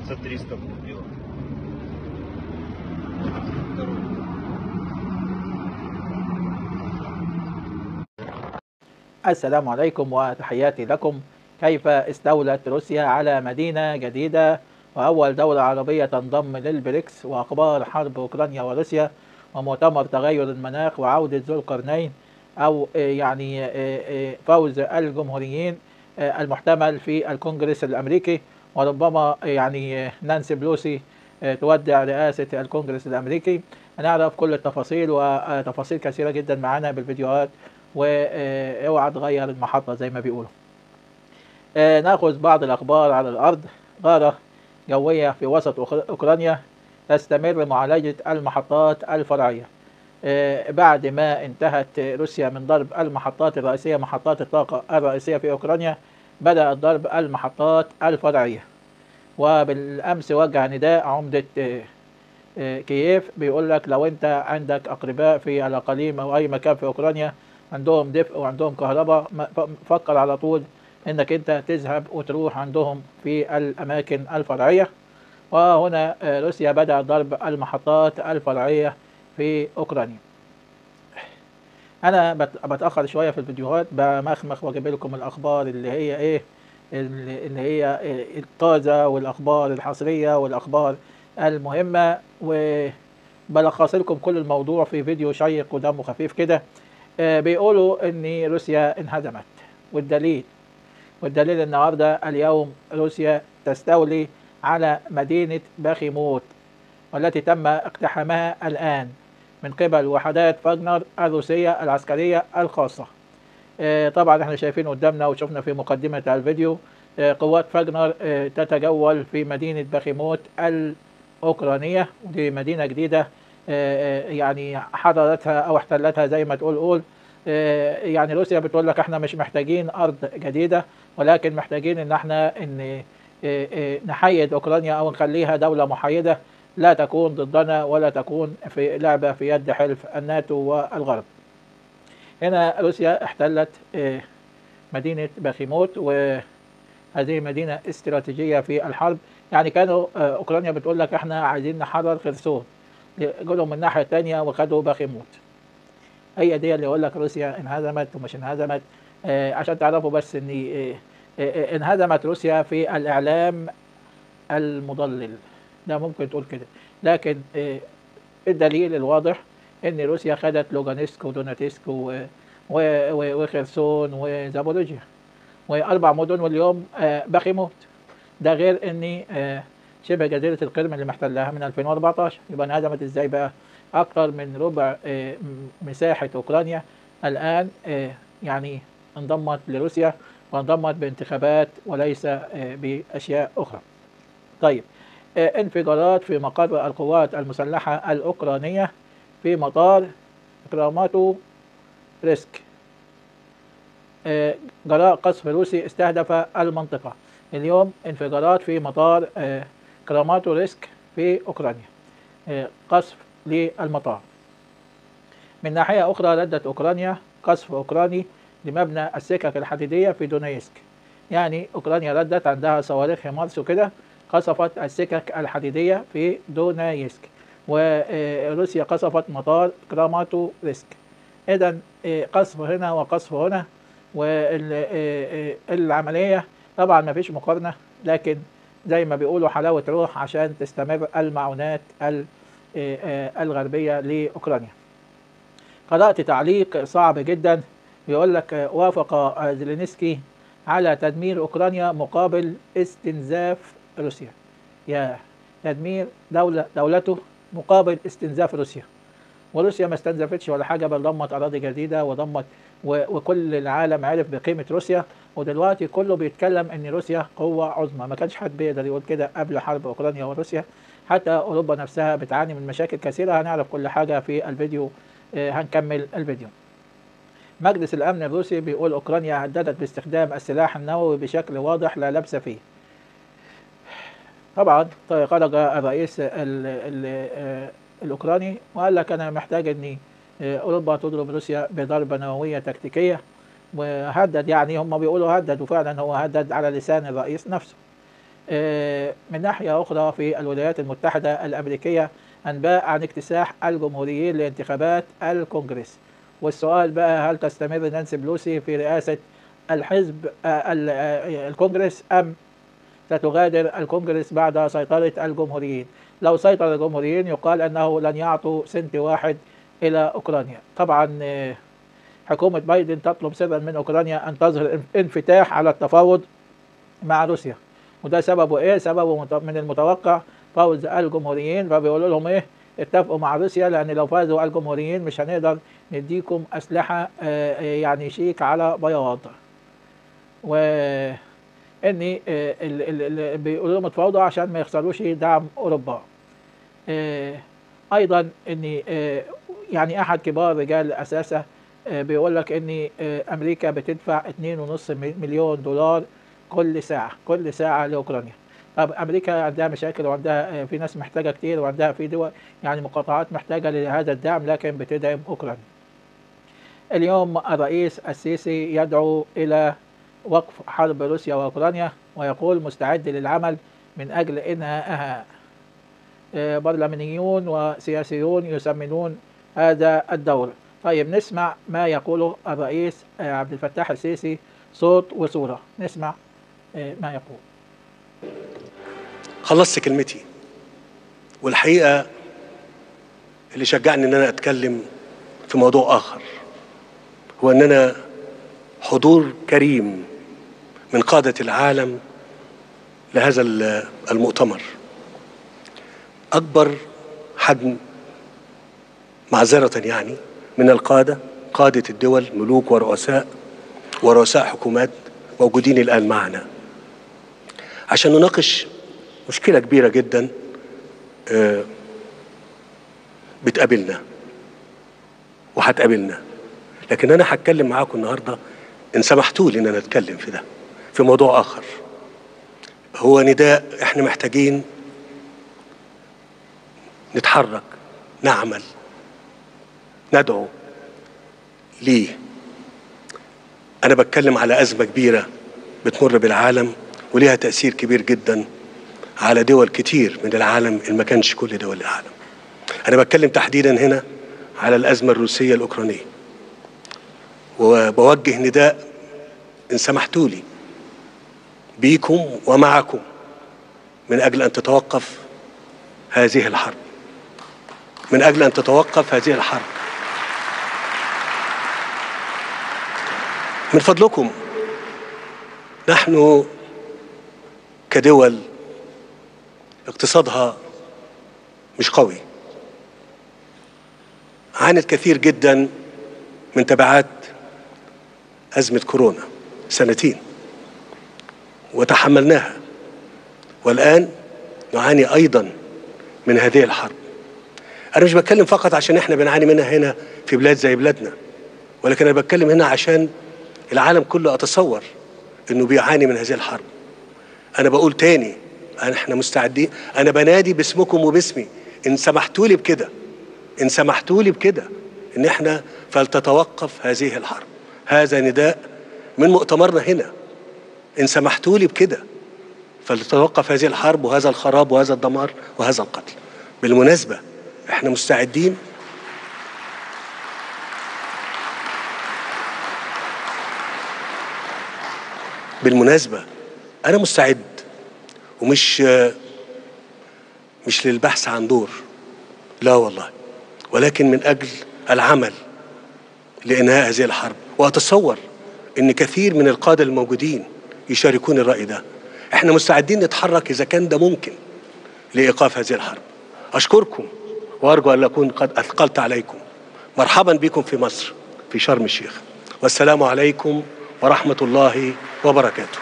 За 300 купила. السلام عليكم وتحياتي لكم كيف استولت روسيا على مدينة جديدة وأول دولة عربية تنضم للبريكس وأخبار حرب أوكرانيا وروسيا ومؤتمر تغير المناخ وعودة ذو القرنين أو آه، يعني آه، آه، فوز الجمهوريين آه، المحتمل في الكونجرس الأمريكي وربما يعني آه، نانسي بلوسي آه، تودع رئاسة الكونجرس الأمريكي هنعرف كل التفاصيل وتفاصيل كثيرة جدا معانا بالفيديوهات واوعى تغير المحطة زي ما بيقولوا آه، ناخذ بعض الأخبار على الأرض غارة جوية في وسط أوكر- أوكرانيا تستمر معالجة المحطات الفرعية آه، بعد ما انتهت روسيا من ضرب المحطات الرئيسية محطات الطاقة الرئيسية في أوكرانيا بدأت ضرب المحطات الفرعية وبالأمس وجه نداء عمدة آه، آه، كييف بيقول لك لو أنت عندك أقرباء في الأقاليم أو أي مكان في أوكرانيا عندهم دفء وعندهم كهرباء ما- ف- فكر على طول انك انت تذهب وتروح عندهم في الاماكن الفرعيه وهنا آه، روسيا بدأت ضرب المحطات الفرعيه في اوكرانيا انا بت- بتاخر شويه في الفيديوهات بمخمخ واجيب لكم الاخبار اللي هي ايه اللي اللي هي آه، الطازه والاخبار الحصريه والاخبار المهمه وبلخص لكم كل الموضوع في فيديو شيق ودمه خفيف كده آه، بيقولوا ان روسيا انهزمت والدليل والدليل النهارده اليوم روسيا تستولي على مدينة باخيموت والتي تم اقتحامها الآن من قبل وحدات فاغنر الروسية العسكرية الخاصة آه، طبعا احنا شايفين قدامنا وشفنا في مقدمة الفيديو آه، قوات فاغنر آه، تتجول في مدينة باخيموت الأوكرانية ودي مدينة جديدة آه، آه، يعني حررتها أو احتلتها زي ما تقول قول آه، يعني روسيا بتقول لك احنا مش محتاجين أرض جديدة ولكن محتاجين ان احنا ان آه، آه، نحيد اوكرانيا او نخليها دولة محايدة لا تكون ضدنا ولا تكون في لعبة في يد حلف الناتو والغرب هنا روسيا احتلت آه، مدينة باخيموت وهذه مدينة استراتيجية في الحرب يعني كانوا آه، اوكرانيا بتقول لك احنا عايزين نحرر خرسون جولهم من الناحية التانية وخدوا باخيموت هي دي اللي يقول لك روسيا انهزمت ومش انهزمت آه، عشان تعرفوا بس ان آه، آه، آه، انهزمت روسيا في الاعلام المضلل ده ممكن تقول كده لكن آه، الدليل الواضح ان روسيا خدت لوغانسك ودوناتسك و- و- و- وخرسون وزابوريجيا واربع مدن واليوم آه، باخيموت ده غير ان آه، شبه جزيره القرم اللي محتلها من 2014 يبقى انهزمت ازاي بقى اكثر من ربع آه، م- مساحه اوكرانيا الان آه، يعني انضمت لروسيا وانضمت بانتخابات وليس آه، باشياء اخرى. طيب آه، انفجارات في مقر القوات المسلحه الاوكرانيه في مطار كراماتو ريسك آه، جراء قصف روسي استهدف المنطقه. اليوم انفجارات في مطار آه، كراماتو ريسك في اوكرانيا. آه، قصف للمطار. من ناحية أخرى ردت أوكرانيا قصف أوكراني لمبنى السكك الحديدية في دونيسك يعني أوكرانيا ردت عندها صواريخ هيمارس وكده قصفت السكك الحديدية في دونيسك وروسيا قصفت مطار كراماتو ريسك إذا قصف هنا وقصف هنا والعملية طبعا ما فيش مقارنة لكن زي ما بيقولوا حلاوة روح عشان تستمر المعونات ال- آه، آه، الغربية لأوكرانيا قرأت تعليق صعب جدا بيقول لك آه، وافق آه، زيلينسكي على تدمير أوكرانيا مقابل استنزاف روسيا يا تدمير دولة دولته مقابل استنزاف روسيا وروسيا ما استنزفتش ولا حاجة بل ضمت أراضي جديدة وضمت و- وكل العالم عرف بقيمة روسيا ودلوقتي كله بيتكلم ان روسيا قوة عظمى ما كانش حد بيقدر يقول كده قبل حرب اوكرانيا وروسيا حتى اوروبا نفسها بتعاني من مشاكل كثيرة هنعرف كل حاجة في الفيديو آه، هنكمل الفيديو مجلس الامن الروسي بيقول اوكرانيا هددت باستخدام السلاح النووي بشكل واضح لا لبس فيه طبعا خرج الرئيس ال ال آه، الاوكراني وقال لك انا محتاج ان آه، اوروبا تضرب روسيا بضربه نوويه تكتيكيه وهدد يعني هم بيقولوا هدد وفعلا هو هدد على لسان الرئيس نفسه آه، من ناحية أخرى في الولايات المتحدة الأمريكية أنباء عن اكتساح الجمهوريين لانتخابات الكونجرس والسؤال بقى هل تستمر نانسي بلوسي في رئاسة الحزب آه، ال- آه، الكونجرس أم ستغادر الكونجرس بعد سيطرة الجمهوريين لو سيطر الجمهوريين يقال أنه لن يعطوا سنت واحد إلى أوكرانيا طبعا آه، حكومة بايدن تطلب سرا من أوكرانيا أن تظهر انفتاح على التفاوض مع روسيا وده سببه إيه؟ سببه مت- من المتوقع فوز الجمهوريين فبيقولوا لهم إيه؟ اتفقوا مع روسيا لأن لو فازوا الجمهوريين مش هنقدر نديكم أسلحة آه، آه، يعني شيك على بياض و ان آه، ال- ال- ال- بيقولوا لهم اتفاوضوا عشان ما يخسروش دعم اوروبا آه، ايضا ان آه، يعني احد كبار رجال الاساسه آه، بيقول لك ان آه، امريكا بتدفع 2.5 مليون دولار كل ساعه كل ساعه لاوكرانيا طب امريكا عندها مشاكل وعندها آه، في ناس محتاجه كتير وعندها في دول يعني مقاطعات محتاجه لهذا الدعم لكن بتدعم اوكرانيا اليوم الرئيس السيسي يدعو الى وقف حرب روسيا واوكرانيا ويقول مستعد للعمل من اجل انهائها آه، برلمانيون وسياسيون يسمنون هذا الدور طيب نسمع ما يقوله الرئيس آه، عبد الفتاح السيسي صوت وصورة نسمع آه، ما يقول خلصت كلمتي والحقيقة اللي شجعني ان انا اتكلم في موضوع اخر هو ان انا حضور كريم من قادة العالم لهذا ال- المؤتمر اكبر حجم معذرة يعني من القادة قادة الدول ملوك ورؤساء ورؤساء حكومات موجودين الآن معنا عشان نناقش مشكلة كبيرة جدا آه، بتقابلنا وهتقابلنا لكن أنا هتكلم معاكم النهاردة إن سمحتوا لي إن أنا أتكلم في ده في موضوع آخر هو نداء إحنا محتاجين نتحرك نعمل ندعو ليه أنا بتكلم على أزمة كبيرة بتمر بالعالم وليها تأثير كبير جدا على دول كتير من العالم إن ما كانش كل دول العالم أنا بتكلم تحديدا هنا على الأزمة الروسية الأوكرانية وبوجه نداء إن سمحتوا لي بيكم ومعكم من أجل أن تتوقف هذه الحرب من أجل أن تتوقف هذه الحرب من فضلكم نحن كدول اقتصادها مش قوي عانت كثير جدا من تبعات أزمة كورونا سنتين وتحملناها والآن نعاني أيضا من هذه الحرب أنا مش بتكلم فقط عشان إحنا بنعاني منها هنا في بلاد زي بلادنا ولكن أنا بتكلم هنا عشان العالم كله أتصور إنه بيعاني من هذه الحرب أنا بقول تاني احنا مستعدين انا بنادي باسمكم وباسمي ان سمحتوا لي بكده ان سمحتوا لي بكده ان احنا فلتتوقف هذه الحرب هذا نداء من مؤتمرنا هنا ان سمحتوا لي بكده فلتتوقف هذه الحرب وهذا الخراب وهذا الدمار وهذا القتل بالمناسبة احنا مستعدين بالمناسبة أنا مستعد ومش مش للبحث عن دور لا والله ولكن من أجل العمل لإنهاء هذه الحرب وأتصور إن كثير من القادة الموجودين يشاركون الرأي ده احنا مستعدين نتحرك إذا كان ده ممكن لإيقاف هذه الحرب أشكركم وأرجو أن أكون قد أثقلت عليكم مرحبا بكم في مصر في شرم الشيخ والسلام عليكم ورحمة الله وبركاته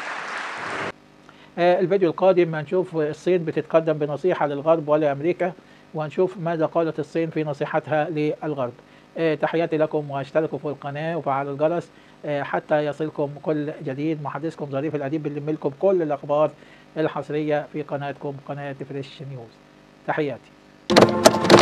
آه، الفيديو القادم هنشوف الصين بتتقدم بنصيحة للغرب ولأمريكا وهنشوف ماذا قالت الصين في نصيحتها للغرب آه، تحياتي لكم واشتركوا في القناة وفعلوا الجرس آه، حتى يصلكم كل جديد محدثكم ظريف الأديب بنلم لكم كل الأخبار الحصرية في قناتكم قناة فريش نيوز تحياتي